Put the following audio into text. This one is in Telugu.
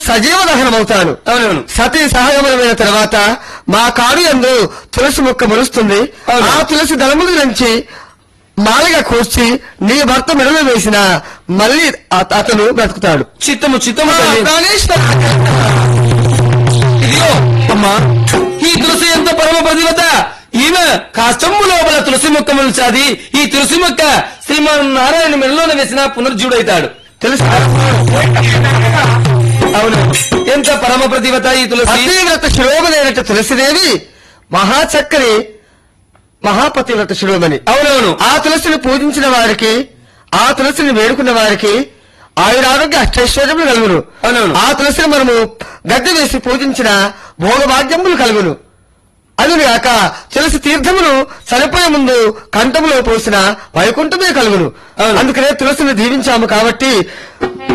సజీవ దహనమవుతాను అవునవును సతీ సహగమనమైన తర్వాత మా కాడు ఎందు తులసి మొక్క మొలుస్తుంది అవును. ఆ తులసి దళముల నుంచి మాలగా కూర్చి నీ భర్త మెడలో వేసిన మళ్ళీ అత- అతను బ్రతుకుతాడు చిత్తము చిత్తము తల్లి. ప్రాణేశ్వర ఇదిగో అమ్మా ఈ తులసి ఎంత పరమ ప్రతివత ఈమె కాష్టము లోపల తులసి మొక్క మొలిచాది ఈ తులసి మొక్క శ్రీమాన్ నారాయణ మెడలోనే వేసిన పునర్జీవుడైతాడు తెలుసు అవును ఎంత పరమ ప్రతివత ఈ తులసి పతివ్రత శిరోమణైనట్టు తులసిదేవి మహా చక్కని మహాపతివ్రత శిరోమణి అవునవును ఆ తులసిని పూజించిన వారికి ఆ తులసిని వేడుకున్న వారికి ఆయురారోగ్య అష్టైశ్వర్యములు కలుగును అవునవును. ఆ తులసిని మనము గద్దె వేసి పూజించిన భోగభాగ్యములు కలుగును అదుగాక తులసి తీర్థమును చనిపోయే ముందు కంఠములో పోసిన వైకుంఠమే కలుగును అవును. అందుకనే తులసిని దీవించాము కాబట్టి